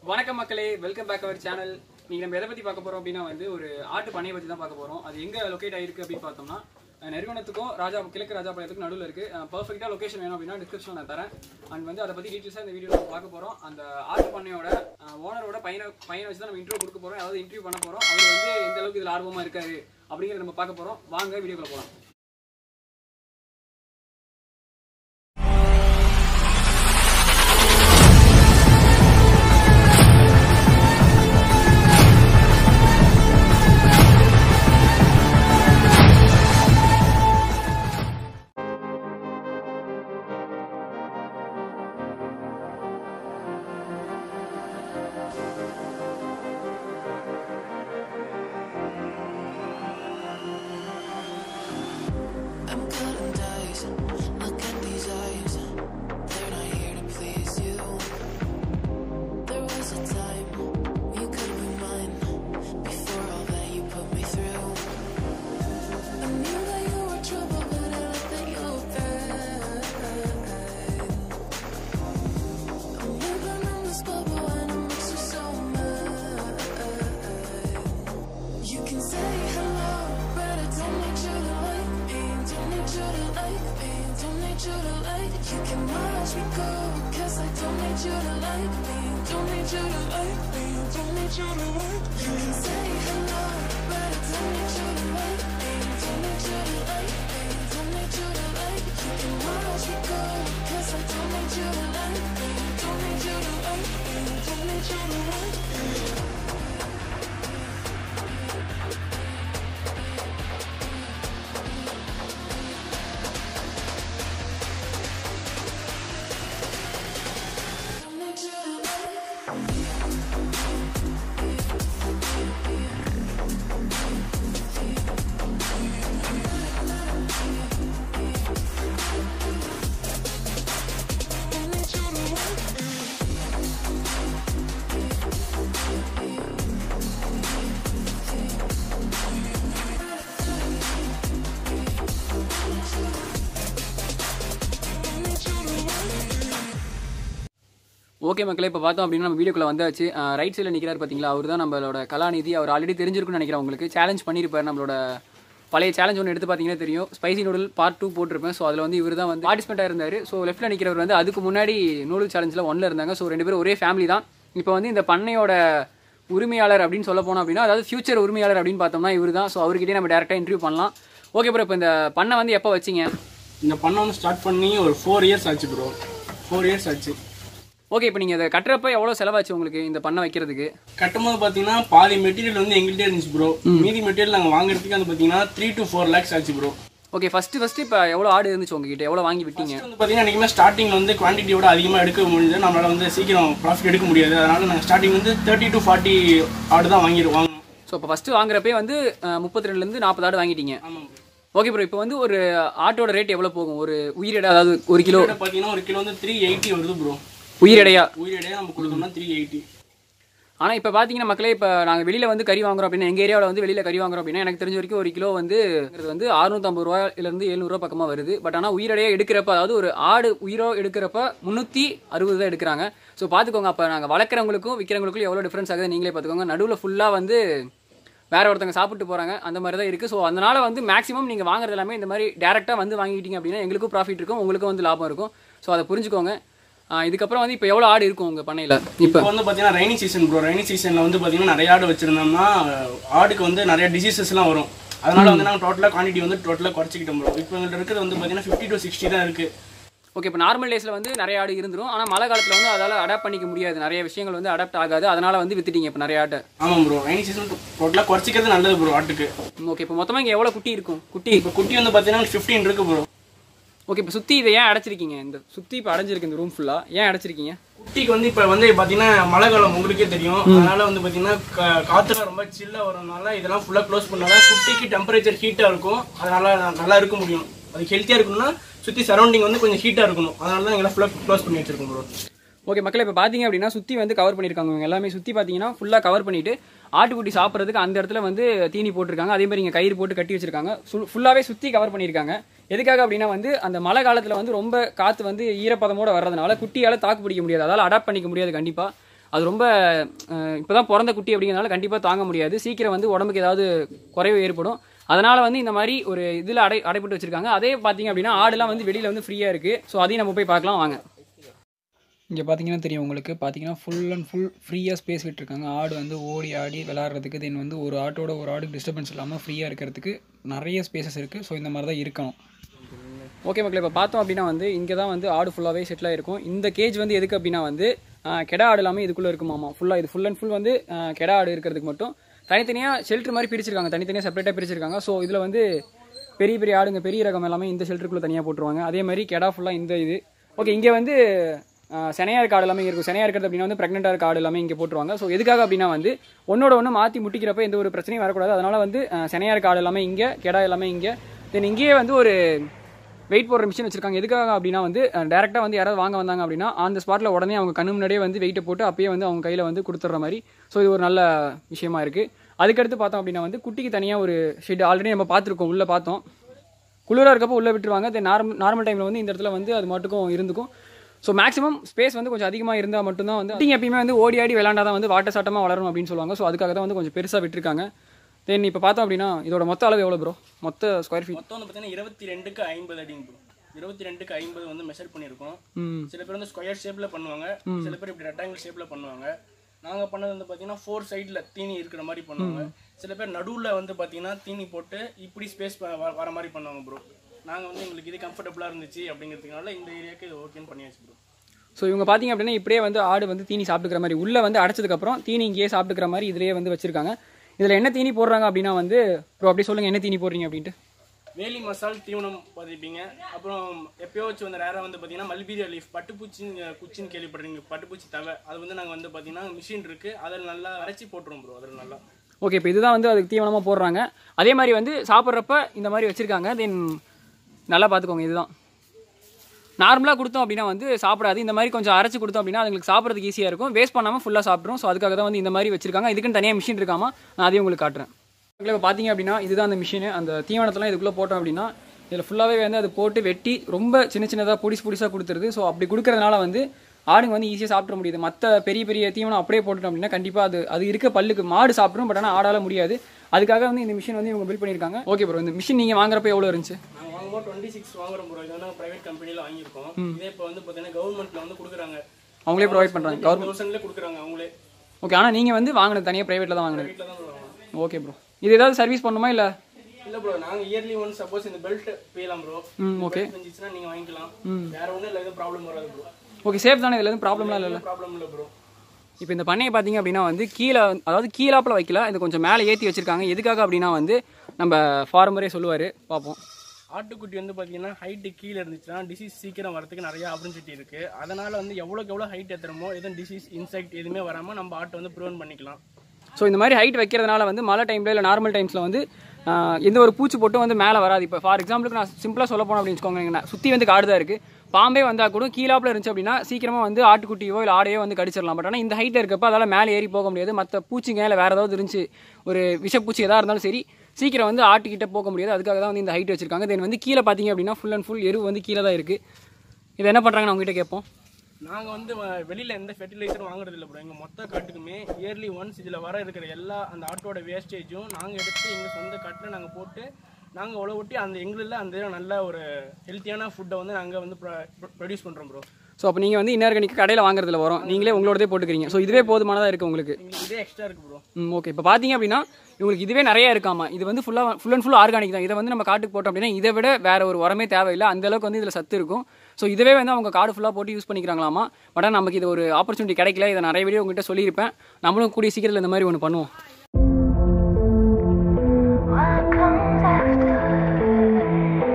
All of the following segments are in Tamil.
வணக்கம் மக்களே வெல்கம் பேக் அவர் சேனல் நீங்க நம்ம எதை பத்தி பார்க்க போறோம் அப்படின்னா வந்து ஒரு ஆட்டு பண்ணையை பத்தி தான் பார்க்க போறோம் அது எங்க லொகேட் ஆயிருக்கு அப்படின்னு பார்த்தோம்னா அஹ், நெருங்குணத்துக்கும் ராஜா கிழக்கு ராஜாபாளையத்துக்கும் நடுவில் இருக்கு பர்ஃபெக்டா லொகேஷன் வேணும் அப்படின்னா டிஸ்கிரிப்ஷன் நான் தரேன் அண்ட் வந்து அதை பத்தி டீட்டெயில்ஸா இந்த வீடியோ பார்க்க போறோம் அந்த ஆட்டு பண்ணையோட ஓனரோட பையனை பையனை வச்சு தான் நம்ம இன்டர்வியூ கொடுக்க போறோம் அதாவது இன்டர்வியூ பண்ண போறோம் அவர் வந்து எந்த அளவுக்கு இதுல ஆர்வமா இருக்காரு அப்படிங்கறத நம்ம பார்க்க போறோம் வாங்க வீடியோக்குள்ள போலாம் I'm cutting dice. Look at these eyes. They're not here to please you. There was a time you could be mine before all that you put me through. I knew that you were trouble, but I let that you were bad. I'm living in this bubble and it makes you so mad. You can say hello, but I don't need you to like me. Don't need you to like me. Don't need you to like. You can watch me go, cause I don't need you to like me. Don't need you to like me. Don't need you to like. You can say hello, but I don't need you to like me. Don't need you to like me. Don't need you to like. You can watch me go, cause I don't need you to like me. Don't need you to like me. Don't need you to like. Don't need you to like. Don't need you to like. Don't need you to like. Okay மக்களே இப்போ பார்த்தோம் அப்படின்னா நம்ம வீடியோக்குள்ள வந்தாச்சு ரைட் சைடில் நிற்கிறார் பார்த்தீங்களா அவர் தான் நம்மளோட கலாநிதி அவர் ஆல்ரெடி தெரிஞ்சிருக்கும்னு நினைக்கிறேன் உங்களுக்கு சேலஞ்ச் பண்ணியிருப்பார் நம்மளோட பழைய சேலஞ்ச் ஒன்று எடுத்து பார்த்தீங்கன்னா தெரியும் ஸ்பைசி நூடுல் பார்ட் டூ போட்டிருப்பேன் ஸோ அதில் வந்து இவர் தான் வந்து பார்ட்டிசிபெண்ட்டாக இருந்தார் ஸோ லெஃப்ட்டில் நிற்கிறவர் வந்து அதுக்கு முன்னாடி நூடுல் சேலஞ்சில் ஒன்றில் இருந்தாங்க ஸோ ரெண்டு பேரும் ஒரே ஃபேமிலி தான் இப்போ வந்து இந்த பண்ணையோட உரிமையாளர் அப்படின்னு சொல்ல போனோம் அப்படின்னா அதாவது ஃபியூச்சர் உரிமையாளர் அப்படின்னு பார்த்தோம்னா இவர் தான் ஸோ அவர்கிட்டயே நம்ம டேரெக்டாக இன்டர்வியூ பண்ணலாம் ஓகே ப்ரோ இப்போ இந்த பண்ணை வந்து எப்போ வச்சிங்க இந்த பண்ணை வந்து ஸ்டார்ட் பண்ணி ஒரு ஃபோர் இயர்ஸ் ஆச்சு ப்ரோ ஃபோர் இயர்ஸ் ஆச்சு ஓகே இப்போ நீங்கள் இதை கட்டுறப்ப எவ்வளோ செலவாச்சு உங்களுக்கு இந்த பண்ணை வைக்கிறதுக்கு கட்டும்போது பார்த்தீங்கன்னா பாதி மெட்டீரியல் வந்து எங்கள்கிட்ட இருந்துச்சு ப்ரோ மீதி மெட்டீரியல் நாங்கள் வாங்குறதுக்கு வந்து பார்த்தீங்கன்னா த்ரீ டு ஃபோர் லேக்ஸ் ஆச்சு ப்ரோ ஓகே ஃபஸ்ட்டு ஃபஸ்ட்டு இப்போ எவ்வளோ ஆடு இருந்துச்சு உங்ககிட்ட எவ்வளோ வாங்கி விட்டீங்க வந்து பார்த்தீங்கன்னா என்றைக்குமே ஸ்டார்டிங் வந்து குவான்டிட்டியோட அதிகமாக எடுக்க முடியுது நம்மளால வந்து சீக்கிரம் ப்ராஃபிட் எடுக்க முடியாது அதனால நாங்கள் ஸ்டார்டிங் வந்து தேர்ட்டி டு ஃபார்ட்டி ஆடு தான் வாங்கிடுவோம் வாங்கணும் ஸோ இப்போ ஃபஸ்ட்டு வாங்குறப்பே வந்து முப்பத்தி ரெண்டுலேருந்து நாற்பது ஆடு வாங்கிட்டீங்க ஆமாம் ப்ரோ ஓகே ப்ரோ இப்போ வந்து ஒரு ஆட்டோட ரேட் எவ்வளோ போகும் ஒரு உயிரிடை அதாவது ஒரு கிலோ பார்த்தீங்கன்னா ஒரு கிலோ வந்து த்ரீ எயிட்டி வருது ப்ரோ உயிரிடையா உயிரிடையே நம்ம கொடுத்தோம்னா த்ரீ எயிட்டி ஆனால் இப்போ பார்த்தீங்கன்னா மக்களே இப்போ நாங்கள் வெளியில் வந்து கறி வாங்குறோம் அப்படின்னா எங்கள் ஏரியாவில் வந்து வெளியில் கறி வாங்குறோம் அப்படின்னா எனக்கு தெரிஞ்ச வரைக்கும் ஒரு கிலோ வந்து இது வந்து அறுநூத்தம்பது ரூபாயிலேருந்து எழுநூறுவா பக்கமாக வருது பட் ஆனால் உயிரடையாக எடுக்கிறப்ப அதாவது ஒரு ஆடு உயிரோ எடுக்கிறப்ப முந்நூற்றி அறுபது தான் எடுக்கிறாங்க ஸோ பார்த்துக்கோங்க அப்போ நாங்கள் வளர்க்குறவங்களுக்கும் விற்கிறவங்களுக்கும் எவ்வளோ டிஃப்ரென்ஸ் ஆகுது நீங்களே பார்த்துக்கோங்க நடுவில் ஃபுல்லாக வந்து வேற ஒருத்தங்க சாப்பிட்டு போகிறாங்க அந்த மாதிரி தான் இருக்குது ஸோ அதனால வந்து மேக்ஸிமம் நீங்கள் வாங்குறது எல்லாமே இந்த மாதிரி டேரெக்டாக வந்து வாங்கிக்கிட்டீங்க அப்படின்னா எங்களுக்கும் ப்ராஃபிட் இருக்கும் உங்களுக்கும் வந்து லாபம் இருக்கும் ஸோ அதை புரிஞ்சுக்கோங்க ஆ, இதுக்கப்புறம் வந்து இப்போ எவ்வளோ ஆடு இருக்கும் உங்கள் பண்ணையில் இப்போ இப்போ வந்து பார்த்தீங்கன்னா ரைனி சீசன் ப்ரோ ரைனி சீசனில் வந்து பார்த்தீங்கன்னா நிறைய ஆடு வச்சிருந்தோம்னா ஆடுக்கு வந்து நிறைய டிசீசஸ்லாம் வரும் அதனால வந்து நாங்கள் டோட்டலாக குவான்டிட்டி வந்து டோட்டலாக குறைச்சிக்கிட்டோம் ப்ரோ இப்போ எங்கள்கிட்ட இருக்கிறது வந்து பார்த்தீங்கன்னா ஃபிஃப்டி டு சிக்ஸ்டி தான் இருக்குது ஓகே இப்போ நார்மல் டேஸில் வந்து நிறைய ஆடு இருந்துரும் ஆனால் மழை காலத்தில் வந்து அதால் அடாப்ட் பண்ணிக்க முடியாது நிறைய விஷயங்கள் வந்து அடாப்ட் ஆகாது அதனால வந்து வித்துட்டீங்க இப்போ நிறைய ஆட்டை ஆமாம் ப்ரோ ரைனி சீசன் டோட்டலாக குறைச்சிக்கிறது நல்லது ப்ரோ ஆட்டுக்கு ஓகே இப்போ மொத்தமாக இங்கே எவ்வளோ குட்டி இருக்கும் குட்டி இப்போ குட்டி வந்து பார்த்தீங்கன்னா ஃபிஃப்டீன் இருக்கு ப்ரோ ஓகே இப்போ சுற்றி இதை ஏன் அடைச்சிருக்கீங்க இந்த சுற்றி இப்போ அடைஞ்சிருக்கு இந்த ரூம் ஃபுல்லாக ஏன் அடைச்சிருக்கீங்க குட்டிக்கு வந்து இப்போ வந்து பார்த்தீங்கன்னா மழை காலம் உங்களுக்கே தெரியும் அதனால வந்து பார்த்தீங்கன்னா கா- காத்துலாம் ரொம்ப சில்லாக வரதுனால இதெல்லாம் ஃபுல்லாக க்ளோஸ் பண்ணாதான் குட்டிக்கு டெம்பரேச்சர் ஹீட்டாக இருக்கும் அதனால ந- நல்லா இருக்க முடியும் அது ஹெல்த்தியாக இருக்கணும்னா சுற்றி சரௌண்டிங் வந்து கொஞ்சம் ஹீட்டாக இருக்கணும் அதனால தான் எங்களை ஃபுல்லாக க்ளோஸ் பண்ணி வச்சிருக்கோம் ப்ரோ ஓகே மக்கள் இப்போ பார்த்தீங்க அப்படின்னா சுற்றி வந்து கவர் பண்ணியிருக்காங்க இவங்க எல்லாமே சுற்றி பார்த்தீங்கன்னா ஃபுல்லாக கவர் பண்ணிட்டு ஆட்டுக்குட்டி சாப்பிட்றதுக்கு அந்த இடத்துல வந்து தீனி போட்டிருக்காங்க அதே மாதிரி இங்கே கயிறு போட்டு கட்டி வச்சிருக்காங்க ஃபுல்லாகவே சுற்றி கவர் பண்ணியிருக்காங்க எதுக்காக அப்படின்னா வந்து அந்த மழை காலத்தில் வந்து ரொம்ப காற்று வந்து ஈரப்பதமோட வர்றதுனால குட்டியால் தாக்கு பிடிக்க முடியாது அதால் அடாப்ட் பண்ணிக்க முடியாது கண்டிப்பாக அது ரொம்ப இப்போ தான் பிறந்த குட்டி அப்படிங்கிறனால கண்டிப்பாக தாங்க முடியாது சீக்கிரம் வந்து உடம்புக்கு ஏதாவது குறைவு ஏற்படும் அதனால் வந்து இந்த மாதிரி ஒரு இதில் அடை அடைப்பட்டு வச்சுருக்காங்க அதே பார்த்தீங்க அப்படின்னா ஆடுலாம் வந்து வெளியில் வந்து ஃப்ரீயாக இருக்குது ஸோ அதையும் நம்ம போய் பார்க்கலாம் வாங்க இங்கே பார்த்தீங்கன்னா தெரியும் உங்களுக்கு பார்த்தீங்கன்னா ஃபுல் அண்ட் ஃபுல் ஃப்ரீயாக ஸ்பேஸ் விட்டுருக்காங்க ஆடு வந்து ஓடி ஆடி விளாட்றதுக்கு தென் வந்து ஒரு ஆட்டோட ஒரு ஆடு டிஸ்டர்பன்ஸ் இல்லாமல் ஃப்ரீயாக இருக்கிறதுக்கு நிறைய ஸ்பேசஸ் இருக்குது ஸோ இந்த மாதிரி தான் இருக்கணும் ஓகே மக்களே இப்போ பார்த்தோம் அப்படின்னா வந்து இங்கே தான் வந்து ஆடு ஃபுல்லாகவே செட்டில் ஆயிருக்கும் இந்த கேஜ் வந்து எதுக்கு அப்படின்னா வந்து ஆஹ், கெடா ஆடு எல்லாமே இதுக்குள்ளே இருக்குமாமா ஃபுல்லாக இது ஃபுல் அண்ட் ஃபுல் வந்து ஆஹ், கெடா ஆடு இருக்கிறதுக்கு மட்டும் தனித்தனியாக ஷெல்டர் மாதிரி பிரிச்சிருக்காங்க தனித்தனியாக செப்பரேட்டாக பிரிச்சிருக்காங்க ஸோ இதில் வந்து பெரிய பெரிய ஆடுங்க பெரிய ரகம் எல்லாமே இந்த ஷெல்டருக்குள்ளே தனியாக போட்டுருவாங்க அதே மாதிரி கெடா ஃபுல்லாக இந்த இது ஓகே இங்கே வந்து ஆஹ், செனையா இருக்க ஆடு எல்லாமே இங்கே இருக்கும் செனையா இருக்கிறது அப்படின்னா வந்து ப்ரெக்னெண்ட்டாக இருக்க ஆடு எல்லாமே இங்கே போட்டுருவாங்க ஸோ எதுக்காக அப்படின்னா வந்து ஒன்னோட ஒன்று மாற்றி முட்டிக்கிறப்ப எந்த ஒரு பிரச்சனையும் வரக்கூடாது அதனால வந்து ஆஹ், செனையா இருக்க ஆடு எல்லாமே இங்கே கெடா எல்லாமே இங்கே தென் இங்கேயே வந்து ஒரு வெயிட் போடுற மிஷின் வச்சிருக்காங்க எதுக்காக அப்படின்னா வந்து டேரெக்டாக வந்து யாராவது வாங்க வந்தாங்க அப்படின்னா அந்த ஸ்பாட்டில் உடனே அவங்க கண்ணு முன்னாடியே வந்து வெயிட்டை போட்டு அப்பயே வந்து அவங்க கையில் வந்து கொடுத்துட்ற மாதிரி ஸோ இது ஒரு நல்ல விஷயமா இருக்குது அதுக்கடுத்து பார்த்தோம் அப்படின்னா வந்து குட்டிக்கு தனியாக ஒரு ஷெட் ஆல்ரெடி நம்ம பார்த்துருக்கோம் உள்ளே பார்த்தோம் குளிராக இருக்கப்போ உள்ளே விட்டுருவாங்க தென் நார்மல் நார்மல் டைமில் வந்து இந்த இடத்துல வந்து அது மட்டுக்கும் இருந்துக்கும் ஸோ மேக்ஸிமம் ஸ்பேஸ் வந்து கொஞ்சம் அதிகமாக இருந்தால் மட்டும்தான் வந்து குட்டிங்க எப்பயுமே வந்து ஓடி ஆடி விளாண்டா தான் வந்து வாட்ட சாட்டமாக வளரும் அப்படின்னு சொல்லுவாங்க ஸோ அதுக்காக தான் வந்து கொஞ்சம் பெருசாக விட்டுருக்காங்க தென் இப்போ பார்த்தோம் அப்படின்னா இதோட மொத்த அளவு எவ்வளோ ப்ரோ மொத்த ஸ்கொயர் ஃபீட் மொத்தம் வந்து பார்த்தீங்கன்னா இருபத்தி ரெண்டுக்கு ஐம்பது அடிங்க ப்ரோ இருபத்தி ரெண்டுக்கு ஐம்பது வந்து மெஷர் பண்ணியிருக்கோம் ம் சில பேர் வந்து ஸ்கொயர் ஷேப்பில் பண்ணுவாங்க சில பேர் இப்படி ரெக்டாங்கிள் ஷேப்பில் பண்ணுவாங்க நாங்கள் பண்ணது வந்து பார்த்தீங்கன்னா ஃபோர் சைடில் தீனி இருக்கிற மாதிரி பண்ணுவாங்க சில பேர் நடுவில் வந்து பார்த்தீங்கன்னா தீனி போட்டு இப்படி ஸ்பேஸ் வர மாதிரி பண்ணுவாங்க ப்ரோ நாங்கள் வந்து எங்களுக்கு இது கம்ஃபர்டபுளாக இருந்துச்சு அப்படிங்கிறதுனால இந்த ஏரியாவுக்கு இது ஓகேன்னு பண்ணியாச்சு ப்ரோ ஸோ இவங்க பார்த்தீங்க அப்படின்னா இப்படியே வந்து ஆடு வந்து தீனி சாப்பிட்டுக்கிற மாதிரி உள்ளே வந்து அடைச்சதுக்கப்புறம் தீனி இங்கேயே சாப்பிட்டுக்கிற மாதிரி இதுலேயே வந்து வச்சிருக்காங்க இதில் என்ன தீனி போடுறாங்க அப்படின்னா வந்து ப்ரோ அப்படி சொல்லுங்கள் என்ன தீனி போடுறீங்க அப்படின்ட்டு வேலி மசால் தீவனம் பதிப்பீங்க அப்புறம் எப்பயோ வச்சு வந்து ரேராக வந்து பார்த்தீங்கன்னா மல்பீரியா லீஃப் பட்டுப்பூச்சி குச்சின்னு கேள்விப்படுறீங்க பட்டுப்பூச்சி தவை அது வந்து நாங்கள் வந்து பார்த்தீங்கன்னா மிஷின் இருக்குது அதில் நல்லா அரைச்சி போட்டுருவோம் ப்ரோ அதில் நல்லா ஓகே இப்போ இதுதான் வந்து அதுக்கு தீவனமாக போடுறாங்க அதே மாதிரி வந்து சாப்பிட்றப்ப இந்த மாதிரி வச்சுருக்காங்க தென் நல்லா பார்த்துக்கோங்க இதுதான் நார்மலாக கொடுத்தோம் அப்படின்னா வந்து சாப்பிடாது இந்த மாதிரி கொஞ்சம் அரைச்சி கொடுத்தோம் அப்படின்னா அதுங்களுக்கு சாப்பிட்றதுக்கு ஈஸியாக இருக்கும் வேஸ்ட் பண்ணாமல் ஃபுல்லாக சாப்பிட்ரும் ஸோ அதுக்காக தான் வந்து இந்த மாதிரி வச்சிருக்காங்க இதுக்குன்னு தனியாக மிஷின் இருக்காமா நான் அதையும் உங்களுக்கு காட்டுறேன் இப்போ பார்த்தீங்க அப்படின்னா இதுதான் அந்த மிஷின் அந்த தீவனத்தெல்லாம் இதுக்குள்ளே போட்டோம் அப்படின்னா இதில் ஃபுல்லாகவே வந்து அது போட்டு வெட்டி ரொம்ப சின்ன சின்னதாக புடிசு புடிசாக கொடுத்துருது ஸோ அப்படி கொடுக்கறதுனால வந்து ஆடுங்க வந்து ஈஸியாக சாப்பிட முடியுது மற்ற பெரிய பெரிய தீவனம் அப்படியே போட்டுட்டோம் அப்படின்னா கண்டிப்பாக அது அது இருக்க பல்லுக்கு மாடு சாப்பிடும் பட் ஆனால் ஆடால முடியாது அதுக்காக வந்து இந்த மிஷின் வந்து இவங்க பில் பண்ணியிருக்காங்க ஓகே ப்ரோ இந்த மிஷின் நீங்கள் வாங்குறப்ப எவ்வளோ இருந்துச்சு நாங்கள் வாங்கும்போது டுவெண்ட்டி சிக்ஸ் வாங்குறோம் ப்ரோ இது வந்து ப்ரைவேட் கம்பெனியில் வாங்கியிருக்கோம் இதே இப்போ வந்து பார்த்தீங்கன்னா கவர்மெண்ட்டில் வந்து கொடுக்குறாங்க அவங்களே ப்ரொவைட் பண்ணுறாங்க கவர்மெண்ட் தௌசண்ட்லேயே கொடுக்குறாங்க அவங்களே ஓகே ஆனால் நீங்கள் வந்து வாங்கினது தனியாக ப்ரைவேட்டில் தான் வாங்கினது வீட்டில் தான் bro வாங்கணும் ஓகே ப்ரோ இது ஏதாவது சர்வீஸ் பண்ணுமா இல்லை இல்லை ப்ரோ நாங்கள் இயர்லி ஒன் சப்போஸ் இந்த பெல்ட் பேலாம் ப்ரோ ம் ஓகே இருந்துச்சுன்னா நீங்கள் வாங்கிக்கலாம் வேற ஒன்றும் இல்லை எதுவும் ப்ராப்ளம் வராது ப்ரோ ஓகே சேஃப் தானே இதில் எதுவும் ப்ராப்ளம்லாம் இல்லை ப்ராப்ளம் இல்லை ப்ரோ இப்போ இந்த பண்ணையை பார்த்தீங்க அப்படின்னா வந்து கீழே அதாவது கீழாப்பில் வைக்கல இது கொஞ்சம் மேலே ஏற்றி வச்சிருக்காங்க எதுக்காக அப்படின்னா வந்து நம்ம ஃபார்மரே சொல்லுவார் பார்ப்போம் ஆட்டுக்குட்டி வந்து பார்த்தீங்கன்னா ஹைட்டு கீழே இருந்துச்சுன்னா டிசீஸ் சீக்கிரம் வரதுக்கு நிறைய ஆப்பர்ச்சுனிட்டி இருக்குது அதனால் வந்து எவ்வளோக்கு எவ்வளோ ஹைட் ஏற்றுறமோ எதுவும் டிசீஸ் இன்செக்ட் எதுவுமே வராமல் நம்ம ஆட்டை வந்து ப்ரிவென்ட் பண்ணிக்கலாம் ஸோ இந்த மாதிரி ஹைட் வைக்கிறதுனால வந்து மழை டைமில் இல்லை நார்மல் டைம்ஸில் வந்து ஆஹ், எந்த ஒரு பூச்சி போட்டும் வந்து மேலே வராது இப்போ ஃபார் எக்ஸாம்பிளுக்கு நான் சிம்பிளாக சொல்ல போனோம் அப்படின்னு வச்சுக்கோங்க சுற்றி வந்து காடு தான் இருக்குது பாம்பே வந்தால் கூட கீழாப்பில் இருந்துச்சு அப்படின்னா சீக்கிரமாக வந்து ஆட்டுக்குட்டியோ இல்லை ஆடையோ வந்து கடிச்சிடலாம் பட் ஆனால் இந்த ஹைட்டில் இருக்கப்போ அதால் மேலே ஏறி போக முடியாது மற்ற பூச்சிங்க இல்லை வேறு ஏதாவது இருந்துச்சு ஒரு விஷப்பூச்சி எதாக இருந்தாலும் சரி சீக்கிரம் வந்து ஆட்டுக்கிட்ட போக முடியாது அதுக்காக தான் வந்து இந்த ஹைட் வச்சிருக்காங்க தென் வந்து கீழே பார்த்தீங்க அப்படின்னா ஃபுல் அண்ட் ஃபுல் எரு வந்து கீழே தான் இருக்குது இதை என்ன பண்ணுறாங்கன்னு அவங்ககிட்ட கேட்போம் நாங்கள் வந்து வ- வெளியில எந்த ஃபெர்டிலைசரும் வாங்குறது இல்லை ப்ரோ எங்கள் மொத்த காட்டுக்குமே இயர்லி ஒன்ஸ் இதில் வர இருக்கிற எல்லா அந்த ஆட்டோட வேஸ்டேஜும் நாங்கள் எடுத்து எங்கள் சொந்த காட்டில் நாங்கள் போட்டு நாங்கள் உழவட்டி அந்த எங்களில் அந்த நல்ல ஒரு ஹெல்த்தியான ஃபுட்டை வந்து நாங்கள் வந்து ப்ரொடியூஸ் பண்ணுறோம் ப்ரோ ஸோ அப்போ நீங்கள் வந்து இன்ஆர்கானிக் கடையில் வாங்குறதுல வரும் நீங்களே உங்களோடதே போட்டுக்கிறீங்க ஸோ இதுவே போதுமானதாக இருக்குது உங்களுக்கு எங்களுக்கு இதே எக்ஸ்ட்ரா இருக்குது ப்ரோ ம் ஓகே இப்போ பார்த்தீங்க அப்படின்னா இவங்களுக்கு இதுவே நிறைய இருக்காமா இது வந்து ஃபுல்லாக ஃபுல் அண்ட் ஃபுல் ஆர்கானிக் தான் இதை வந்து நம்ம காட்டுக்கு போட்டோம் அப்படின்னா இதை விட வேற ஒரு உரமே தேவையில்லை அந்த அளவுக்கு வந்து இதில் சத்து இருக்கும் ஸோ இதுவே வந்து அவங்க காடு ஃபுல்லாக போட்டு யூஸ் பண்ணிக்கிறாங்களாமா பட் ஆனால் நமக்கு இது ஒரு ஆப்பர்ச்சுனிட்டி கிடைக்கல இதை நிறைய வீடியோ உங்ககிட்ட சொல்லியிருப்பேன் நம்மளும் கூடிய சீக்கிரத்தில் இந்த மாதிரி ஒன்று பண்ணுவோம் What comes after?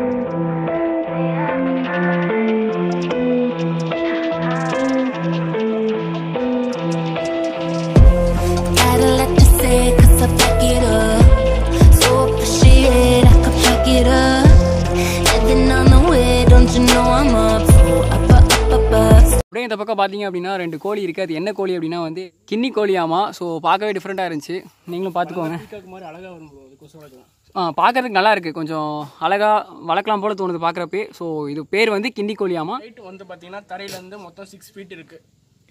Gotta let you say, cause I pick it up. So appreciate, I could pick it up. Heading on the way, don't you know I'm up? So up, up, up, up, up. அப்படியே இந்த பக்கம் பார்த்தீங்க அப்படின்னா ரெண்டு கோழி இருக்குது அது என்ன கோழி அப்படின்னா வந்து கின்னி கோழியாமா ஸோ பார்க்கவே டிஃப்ரெண்ட்டாக இருந்துச்சு நீங்களும் பார்த்துக்கோங்க பீக்காக்கு மாதிரி அழகாக வரும் ப்ரோ அது கொசு வளர்க்கலாம் ஆ பார்க்கறதுக்கு நல்லா இருக்குது கொஞ்சம் அழகாக வளர்க்கலாம் போல தோணுது பார்க்குறப்பே ஸோ இது பேர் வந்து கிண்டி கோழியாமா ஹைட் வந்து பார்த்தீங்கன்னா தரையிலேருந்து மொத்தம் சிக்ஸ் ஃபீட் இருக்குது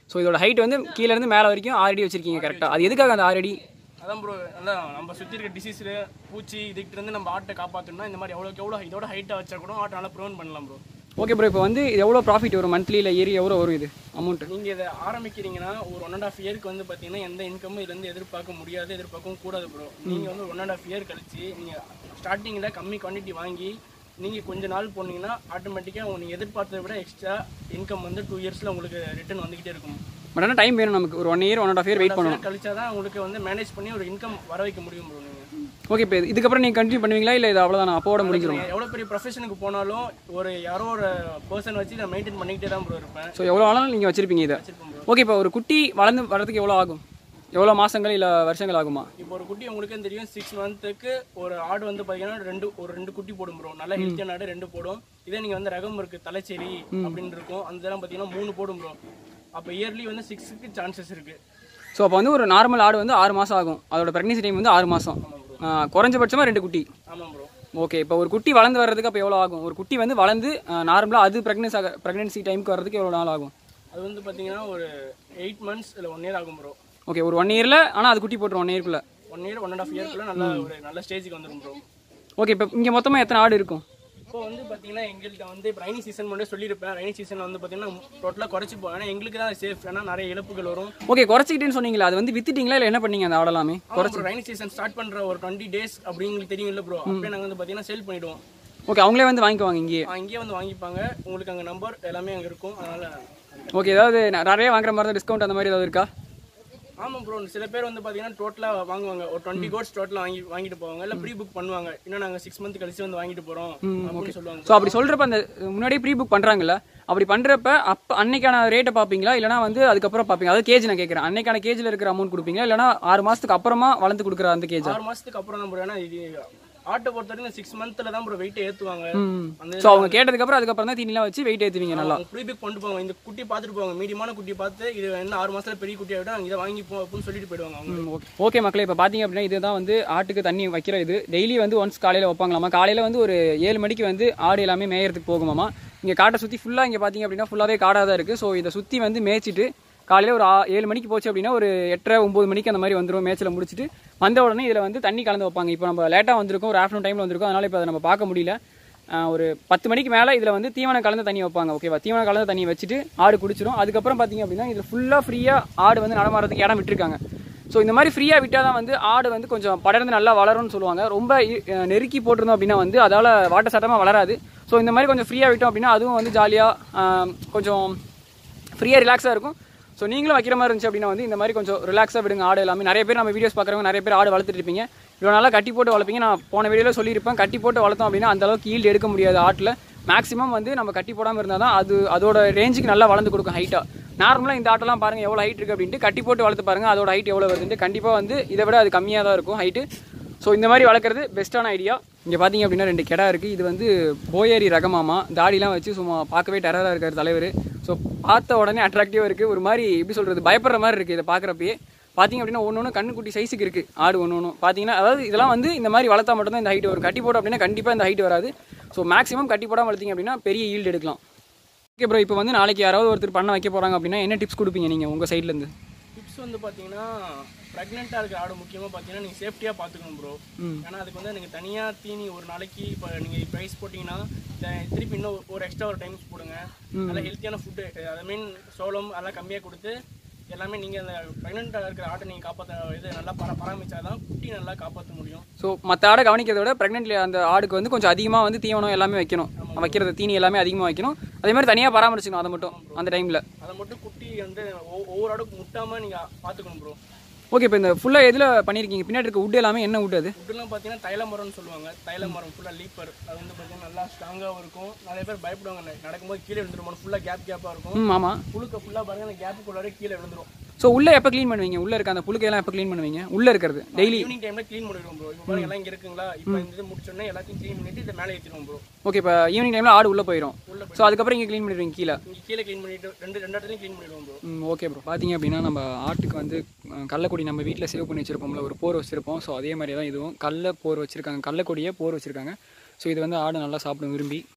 ஸோ இதோட ஹைட் வந்து கீழ இருந்து மேலே வரைக்கும் ஆறு அடி வச்சிருக்கீங்க கரெக்டாக அது எதுக்காக அந்த ஆறு அடி அதான் ப்ரோ அதான் நம்ம சுற்றி இருக்க டிசீஸில் பூச்சி இதுக்கிட்ட இருந்து நம்ம ஆட்டை காப்பாற்றணும்னா இந்த மாதிரி எவ்வளோக்கு எவ்வளோ இதோட ஹைட்டாக வச்சா கூட ஆட்டை நல்லா ப்ரிவென்ட் பண்ணலாம் ப்ரோ ஓகே ப்ரோ இப்போ வந்து இது எவ்வளோ ப்ராஃபிட் வரும் மந்த்லி இல்லை இயர் எவ்வளோ வரும் இது அமௌண்ட் நீங்கள் இதை ஆரம்பிக்கிறீங்கன்னா ஒரு ஒன் அண்ட் ஆஃப் இயருக்கு வந்து பார்த்தீங்கன்னா எந்த இன்கமும் இதுலேருந்து எதிர்பார்க்க முடியாது எதிர்பார்க்கவும் கூடாது ப்ரோ நீங்கள் வந்து ஒன் அண்ட் ஆஃப் இயர் கழிச்சு நீங்கள் ஸ்டார்டிங்கில் கம்மி குவான்டிட்டி வாங்கி நீங்கள் கொஞ்ச நாள் போனீங்கன்னா ஆட்டோமேட்டிக்காக நீங்கள் எதிர்பார்த்ததை விட எக்ஸ்ட்ரா இன்கம் வந்து டூ இயர்ஸில் உங்களுக்கு ரிட்டர்ன் வந்துக்கிட்டே இருக்கும் பட் ஆனால் டைம் வேணும் நமக்கு ஒரு one year one and half year wait பண்ணணும் கழிச்சா தான் உங்களுக்கு வந்து மேனேஜ் பண்ணி ஒரு இன்கம் வர வைக்க முடியும் ப்ரோ நீங்கள் ஓகே இப்போ இதுக்கப்புறம் நீங்கள் கண்டினியூ பண்ணுவீங்களா இல்லை இது அவ்வளோதான் அப்போட முடிஞ்சிடும் நீங்கள் எவ்வளோ பெரிய ப்ரொஃபஷனுக்கு போனாலும் ஒரு யாரோ ஒரு பர்சன் வச்சு நான் மெயின்டைன் பண்ணிக்கிட்டே தான் ப்ரோ இருப்பேன் ஸோ எவ்வளோ ஆனாலும் நீங்கள் வச்சிருப்பீங்க இதை வச்சிருப்பேன் bro. ஓகே இப்போ ஒரு குட்டி வளர்ந்து வரதுக்கு எவ்வளோ ஆகும் எவ்வளோ மாதங்கள் இல்லை வருஷங்கள் ஆகுமா இப்போ ஒரு குட்டி உங்களுக்கே தெரியும் சிக்ஸ் மந்த்துக்கு ஒரு ஆடு வந்து பார்த்தீங்கன்னா ரெண்டு ஒரு ரெண்டு குட்டி போடும் ப்ரோ நல்ல ஹெல்த்தியான ஆடு ரெண்டு போடும் இதே நீங்கள் வந்து ரகம் இருக்கு தலைச்சேரி அப்படின்னு இருக்கும் அந்த இதெல்லாம் பார்த்தீங்கன்னா மூணு போடும் ப்ரோ அப்போ இயர்லி வந்து சிக்ஸுக்கு சான்சஸ் இருக்கு ஸோ அப்போ வந்து ஒரு நார்மல் ஆடு வந்து ஆறு மாதம் ஆகும் அதோட ப்ரெக்னன்சி டைம் வந்து ஆறு மாதம் குறைஞ்சபட்சமாக ரெண்டு குட்டி ஆமாம் ப்ரோ ஓகே இப்போ ஒரு குட்டி வளர்ந்து வர்றதுக்கு அப்போ எவ்வளோ ஆகும் ஒரு குட்டி வந்து வளர்ந்து நார்மலாக அது ப்ரெக்னன்ஸ் ஆக ப்ரெக்னன்சி டைமுக்கு வர்றதுக்கு எவ்வளோ நாள் ஆகும் அது வந்து பார்த்தீங்கன்னா ஒரு எயிட் மந்த்ஸ் இல்லை ஒன் இயர் ஆகும் ப்ரோ ஓகே ஒரு ஒன் இயரில் ஆனால் அது குட்டி போட்டுரும் ஒன் இயர்க்குள்ளே one year one and half இயர்க்குள்ள நல்ல ஒரு நல்ல ஸ்டேஜுக்கு வந்துடும் ப்ரோ ஓகே இப்போ இங்கே மொத்தமாக எத்தனை ஆடு இருக்கும் இப்போ வந்து பார்த்தீங்கன்னா எங்கள்கிட்ட வந்து இப்போ ரைனி சீசன் மட்டும் சொல்லியிருப்பேன் ரைனி சீசனில் வந்து பார்த்தீங்கன்னா டோட்டலாக குறைச்சி போகும் ஏன்னா எங்களுக்கு தான் சேஃப் ஏன்னா நிறைய இழப்புகள் வரும் ஓகே குறைச்சிக்கிட்டேன்னு சொன்னீங்களா அது வந்து வித்துட்டீங்களா இல்லை என்ன பண்ணீங்க அந்த ஆடலாமே குறைச்சி ரைனி சீசன் ஸ்டார்ட் பண்ணுற ஒரு டுவெண்ட்டி டேஸ் அப்படின்னு தெரியும் இல்லை ப்ரோ அப்போ நாங்கள் வந்து பார்த்தீங்கன்னா சேல் பண்ணிவிடுவோம் ஓகே அவங்களே வந்து வாங்கிக்குவாங்க இங்கேயே இங்கேயே வந்து வாங்கிப்பாங்க உங்களுக்கு அங்கே நம்பர் எல்லாமே அங்கே இருக்கும் அதனால் ஓகே ஏதாவது ந- நிறைய வாங்குற மாதிரி தான் டிஸ்கவுண்ட் அந்த மாதிரி ஏதாவது இருக்கா ஆமாம் ப்ரோ சில பேர் வந்து பார்த்தீங்கன்னா டோட்டலாக வாங்குவாங்க ஒரு டுவெண்ட்டி கோட்ஸ் டோட்டலாக வாங்கி வாங்கிட்டு போவாங்க இல்லை ப்ரீ புக் பண்ணுவாங்க இன்னும் நாங்கள் சிக்ஸ் மந்த் கழிச்சு வந்து வாங்கிட்டு போகிறோம் அப்படின்னு சொல்லுவாங்க ஸோ அப்படி சொல்கிறப்ப அந்த முன்னாடியே ப்ரீ புக் பண்ணுறாங்கல்ல அப்படி பண்ணுறப்ப அப்போ அன்னைக்கான ரேட்டை பார்ப்பீங்களா இல்லைனா வந்து அதுக்கப்புறம் பார்ப்பீங்க அதாவது கேஜ் நான் கேட்குறேன் அன்னைக்கான கேஜில் இருக்கிற அமௌண்ட் கொடுப்பீங்களா இல்லைனா ஆறு மாதத்துக்கு அப்புறமா வளர்ந்து கொடுக்குற அந்த கேஜா ஆறு மாதத்துக்கு அப்புறம் தான் ப்ரோ ஏன்னா இது ஆட்டை பொறுத்த வரைக்கும் சிக்ஸ் மந்த்தில் தான் ப்ரோ வெயிட்டை ஏற்றுவாங்க அந்த ஸோ அவங்க கேட்டதுக்கப்புறம் அதுக்கப்புறம் தான் தீனிலாம் வச்சு வெயிட் ஏற்றுவீங்க நல்லா ப்ரீ புக் பண்ணிட்டு போவாங்க இந்த குட்டி பார்த்துட்டு போவாங்க மீடியமான குட்டி பார்த்து இது என்ன ஆறு மாசத்துல பெரிய குட்டியை விட இதை வாங்கி போ அப்படின்னு சொல்லிட்டு போயிடுவாங்க அவங்க ம், ஓகே ஓகே மக்களே இப்போ பார்த்தீங்க அப்படின்னா இதுதான் வந்து ஆட்டுக்கு தண்ணி வைக்கிற இது டெய்லி வந்து ஒன்ஸ் காலையில் வைப்பாங்களாமா காலையில் வந்து ஒரு ஏழு மணிக்கு வந்து ஆடு எல்லாமே மேயறதுக்கு போகுமாமா இங்கே காட்டை சுற்றி ஃபுல்லாக இங்கே பார்த்தீங்க அப்படின்னா ஃபுல்லாகவே காடாக தான் இருக்குது ஸோ இதை சுற்றி வந்து மேய்ச்சிட்டு காலையில் ஒரு ஆ- ஏழு மணிக்கு போச்சு அப்படின்னா ஒரு எட்டரை ஒம்பது மணிக்கு அந்த மாதிரி வந்துடும் மேய்ச்சல முடிச்சுட்டு வந்த உடனே இதில் வந்து தண்ணி கலந்து வைப்பாங்க இப்போ நம்ம லேட்டாக வந்திருக்கோம் ஒரு ஆஃப்டர்நூன் டைமில் வந்திருக்கோம் அதனால் இப்போ அதை நம்ம பார்க்க முடியல ஆஹ் ஒரு பத்து மணிக்கு மேலே இதில் வந்து தீவனம் கலந்த தண்ணி வைப்பாங்க ஓகேவா தீவனம் கலந்த தண்ணி வச்சுட்டு ஆடு குடிச்சிடும் அதுக்கப்புறம் பார்த்தீங்க அப்படின்னா இதில் ஃபுல்லாக ஃப்ரீயாக ஆடு வந்து நடமாடுறதுக்கு இடம் விட்டுருக்காங்க ஸோ இந்த மாதிரி ஃப்ரீயாக விட்டால் தான் வந்து ஆடு வந்து கொஞ்சம் படர்ந்து நல்லா வளரும்னு சொல்லுவாங்க ரொம்ப இ- அஹ் நெருக்கி போட்டிருந்தோம் அப்படின்னா வந்து அதால் வாட்ட சட்டமாக வளராது ஸோ இந்த மாதிரி கொஞ்சம் ஃப்ரீயாக விட்டோம் அப்படின்னா அதுவும் வந்து ஜாலியாக கொஞ்சம் ஃப்ரீயாக ரிலாக்ஸாக இருக்கும் ஸோ நீங்களும் வைக்கிற மாதிரி இருந்துச்சு அப்படின்னா வந்து இந்த மாதிரி கொஞ்சம் ரிலாக்ஸாக விடுங்க ஆடு எல்லாமே நிறைய பேர் நம்ம வீடியோஸ் பார்க்குறவங்க நிறைய பேர் ஆடு வளர்த்துட்டு இருப்பீங்க இவ்வளோ நாளாக கட்டி போட்டு வளர்ப்பீங்க நான் போன வீடியோவில் சொல்லியிருப்பேன் கட்டி போட்டு வளர்த்தோம் அப்படின்னா அந்த அளவுக்கு ஈல்டு எடுக்க முடியாது ஆட்டில் மேக்ஸிமம் வந்து நம்ம கட்டி போடாமல் இருந்தால் தான் அது அதோட ரேஞ்சுக்கு நல்லா வளர்ந்து கொடுக்கும் ஹைட்டாக நார்மலாக இந்த ஆட்டெல்லாம் பாருங்கள் எவ்வளோ ஹைட் இருக்குது அப்படின்ட்டு கட்டி போட்டு வளர்த்து பாருங்கள் அதோட ஹைட் எவ்வளோ வருதுன்ட்டு கண்டிப்பாக வந்து இதை விட அது கம்மியாக தான் இருக்கும் ஹைட்டு ஸோ இந்த மாதிரி வளர்க்குறது பெஸ்ட்டான ஐடியா இங்கே பார்த்தீங்க அப்படின்னா ரெண்டு கிடா இருக்குது இது வந்து போயேரி ரகமாமா தாடிலாம் வச்சு சும்மா பார்க்கவே டெரராக இருக்கார் தலைவர் ஸோ பார்த்த உடனே அட்ராக்டிவாக இருக்குது ஒரு மாதிரி எப்படி சொல்கிறது பயப்படுற மாதிரி இருக்குது இதை பார்க்குறப்பயே பார்த்தீங்க அப்படின்னா ஒன்று ஒன்று கண்ணுக்குட்டி சைஸுக்கு இருக்குது ஆடு ஒன்று ஒன்று பார்த்தீங்கன்னா அதாவது இதெல்லாம் வந்து இந்த மாதிரி வளர்த்தா மட்டும்தான் இந்த ஹைட் வரும் கட்டி போட்டோம் அப்படின்னா கண்டிப்பாக இந்த ஹைட் வராது ஸோ மேக்ஸிமம் கட்டி போடாமல் வளர்த்தீங்க அப்படின்னா பெரிய ஈல்டு எடுக்கலாம் ஓகே ப்ரோ இப்போ வந்து நாளைக்கு யாராவது ஒருத்தர் பண்ண வைக்க போகிறாங்க அப்படின்னா என்ன டிப்ஸ் கொடுப்பீங்க நீங்கள் உங்கள் சைட்லேருந்து டிப்ஸ் வந்து பார்த்தீங்கன்னா ப்ரெக்னெண்ட்டாக இருக்கிற ஆடு முக்கியமாக பார்த்தீங்கன்னா நீங்கள் சேஃப்டியாக பார்த்துக்கணும் ப்ரோ ஏன்னா அதுக்கு வந்து நீங்கள் தனியாக தீனி ஒரு நாளைக்கு இப்போ நீங்கள் ப்ரைஸ் போட்டிங்கன்னா த- திருப்பி இன்னும் ஒரு எக்ஸ்ட்ரா ஒரு டைம்ஸ் போடுங்க நல்லா ஹெல்த்தியான ஃபுட்டு ஐ மீன் சோளம் அதெல்லாம் கம்மியாக கொடுத்து எல்லாமே நீங்கள் அந்த ப்ரெக்னெண்ட்டாக இருக்கிற ஆட்டை நீங்கள் காப்பாற்ற இது நல்லா பரா பராமரிச்சாதான் குட்டி நல்லா காப்பாற்ற முடியும் ஸோ மற்ற ஆடை கவனிக்கிறத விட ப்ரெக்னென்ட்ல அந்த ஆடுக்கு வந்து கொஞ்சம் அதிகமாக வந்து தீவனம் எல்லாமே வைக்கணும் வைக்கிறது தீனி எல்லாமே அதிகமாக வைக்கணும் அதே மாதிரி தனியாக பராமரிச்சுக்கணும் அதை மட்டும் அந்த டைமில் அதை மட்டும் குட்டி வந்து ஒ- ஒவ்வொரு ஆடும் முட்டாமல் நீங்கள் பார்த்துக்கணும் ப்ரோ ஓகே இப்போ இந்த ஃபுல்லாக எதில் பண்ணியிருக்கீங்க பின்னாடி இருக்க wood எல்லாமே என்ன wood அது ஃபுட்டுலாம் பார்த்தீங்கன்னா தைல மரம்னு சொல்லுவாங்க தைல மரம் ஃபுல்லாக லீப்பர் அது வந்து பார்த்தீங்கன்னா நல்லா ஸ்ட்ராங்காகவும் இருக்கும் நிறைய பேர் பயப்படுவாங்க ந- நடக்கும்போது கீழே விழுந்துருமோ ஃபுல்லாக கேப் கேப்பாக இருக்கும் ம் ஆமாம் புழுக்க ஃபுல்லாக பாருங்க அந்த கேப்புக்குள்ளாரே கீழே விழுந்துரும் ஸோ உள்ளே எப்போ க்ளீன் பண்ணுவீங்க உள்ளே இருக்க அந்த புழுக்கையெல்லாம் எப்போ க்ளீன் பண்ணுவீங்க உள்ளே இருக்கிறது டெய்லி ஈவினிங் டைம்ல க்ளீன் பண்ணிடுவோம் ப்ரோ இப்போ பாருங்க எல்லாம் இங்கே இருக்குங்களா இப்போ இந்த இது முடிச்சோடனே எல்லாத்தையும் க்ளீன் பண்ணிட்டு இதை மேலே ஏற்றிடுவோம் ப்ரோ ஓகே இப்போ ஈவினிங் டைமில் ஆடு உள்ளே போயிடும் ஸோ அதுக்கப்புறம் இங்கே க்ளீன் பண்ணிடுவீங்க கீழே இங்கே கீழே க்ளீன் பண்ணிட்டு ரெண்டு ரெண்டு இடத்துலையும் க்ளீன் பண்ணிடுவோம் ப்ரோ ம் ஓகே ப்ரோ பார்த்தீங்க அப்படின்னா நம்ம ஆட்டுக்கு வந்து அஹ், கள்ளக்கொடி நம்ம வீட்டில் சேவ் பண்ணி வச்சிருப்போம்ல ஒரு போர் வச்சிருப்போம் ஸோ அதே மாதிரி தான் இதுவும் கல்ல போர் வச்சிருக்காங்க கள்ளக்கொடியே போர் வச்சிருக்காங்க ஸோ இது வந்து ஆடு நல்லா சாப்பிடும் விரும்பி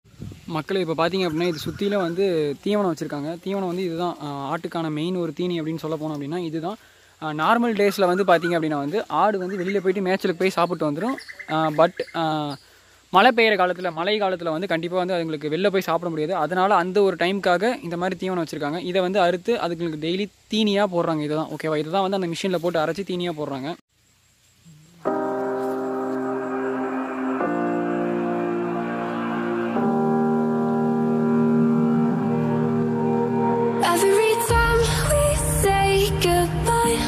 மக்கள் இப்போ பார்த்தீங்க அப்படின்னா இது சுற்றிலும் வந்து தீவனம் வச்சுருக்காங்க தீவனம் வந்து இதுதான் ஆஹ், ஆட்டுக்கான மெயின் ஒரு தீனி அப்படின்னு சொல்ல போனோம் அப்படின்னா இதுதான் நார்மல் டேஸில் வந்து பார்த்தீங்க அப்படின்னா வந்து ஆடு வந்து வெளியில் போயிட்டு மேய்ச்சலுக்கு போய் சாப்பிட்டு வந்துடும் பட் மழை பெய்கிற காலத்தில் மழை காலத்தில் வந்து கண்டிப்பாக வந்து அதுங்களுக்கு வெளில போய் சாப்பிட முடியாது அதனால் அந்த ஒரு டைமுக்காக இந்த மாதிரி தீவனம் வச்சுருக்காங்க இதை வந்து அறுத்து அதுங்களுக்கு டெய்லி தீனியாக போடுறாங்க இதுதான் ஓகேவா இதுதான் வந்து அந்த மிஷினில் போட்டு அரைச்சி தீனியாக போடுறாங்க Every time we say goodbye,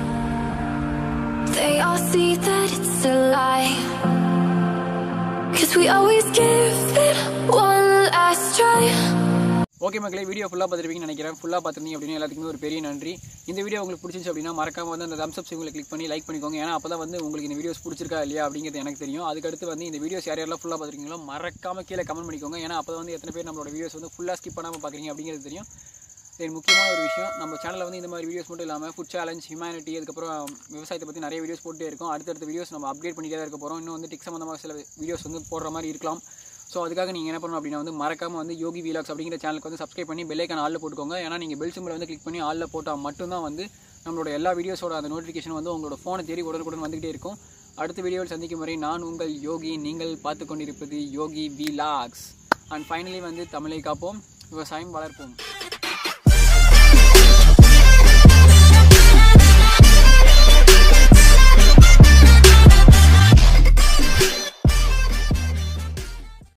they all see that it's a lie. Cause we always give it one last try. Okay மக்களே வீடியோ ஃபுல்லாக பார்த்துருப்பீங்கன்னு நினைக்கிறேன் ஃபுல்லாக பார்த்துருந்தீங்க அப்படின்னு எல்லாத்துக்குமே ஒரு பெரிய நன்றி இந்த வீடியோ உங்களுக்கு பிடிச்சிருந்துச்சு அப்படின்னா மறக்காம வந்து அந்த தம்ஸ் அப் சிங்கில் கிளிக் பண்ணி லைக் பண்ணிக்கோங்க ஏன்னா அப்போ தான் வந்து உங்களுக்கு இந்த வீடியோஸ் பிடிச்சிருக்கா இல்லையா அப்படிங்கிறது எனக்கு தெரியும் அதுக்கடுத்து வந்து இந்த வீடியோஸ் யார் யாரெல்லாம் ஃபுல்லாக பார்த்துருக்கீங்களோ மறக்காம கீழே கமெண்ட் பண்ணிக்கோங்க ஏன்னா அப்போ வந்து எத்தனை பேர் நம்மளோட வீடியோஸ் வந்து ஃபுல்லாக ஸ்கிப் பண்ணாமல் பார்க்குறீங்க அப்படிங்கிறது தெரியும் தென் முக்கியமான ஒரு விஷயம் நம்ம சேனலில் வந்து இந்த மாதிரி வீடியோஸ் மட்டும் இல்லாமல் ஃபுட் சேலஞ்ச் ஹியூமனிட்டி அதுக்கப்புறம் விவசாயத்தை பற்றி நிறைய வீடியோஸ் போட்டே இருக்கும் அடுத்தடுத்த வீடியோஸ் நம்ம அப்டேட் பண்ணிட்டே தான் இருக்க போகிறோம் இன்னும் வந்து டிக் சம்மந்தமாக சில வீடியோஸ் வந்து போடுற மாதிரி இருக்கலாம் ஸோ அதுக்காக நீங்கள் என்ன பண்ணணும் அப்படின்னா வந்து மறக்காம வந்து யோகி வீலாக்ஸ் அப்படிங்கிற சேனலுக்கு வந்து சப்ஸ்கிரைப் பண்ணி பெல்லைக்கான ஆளில் போட்டுக்கோங்க ஏன்னா நீங்கள் பெல் சிம்பிள் வந்து கிளிக் பண்ணி ஆளில் போட்டால் மட்டும்தான் வந்து நம்மளோட எல்லா வீடியோஸோட அந்த நோட்டிஃபிகேஷன் வந்து உங்களோட ஃபோனை தேடி உடனுக்குடன் வந்துகிட்டே இருக்கும் அடுத்த வீடியோவில் சந்திக்கும் வரை நான் உங்கள் யோகி நீங்கள் பார்த்து கொண்டிருப்பது யோகி வீலாக்ஸ் அண்ட் ஃபைனலி வந்து தமிழை காப்போம் விவசாயம் வளர்ப்போம்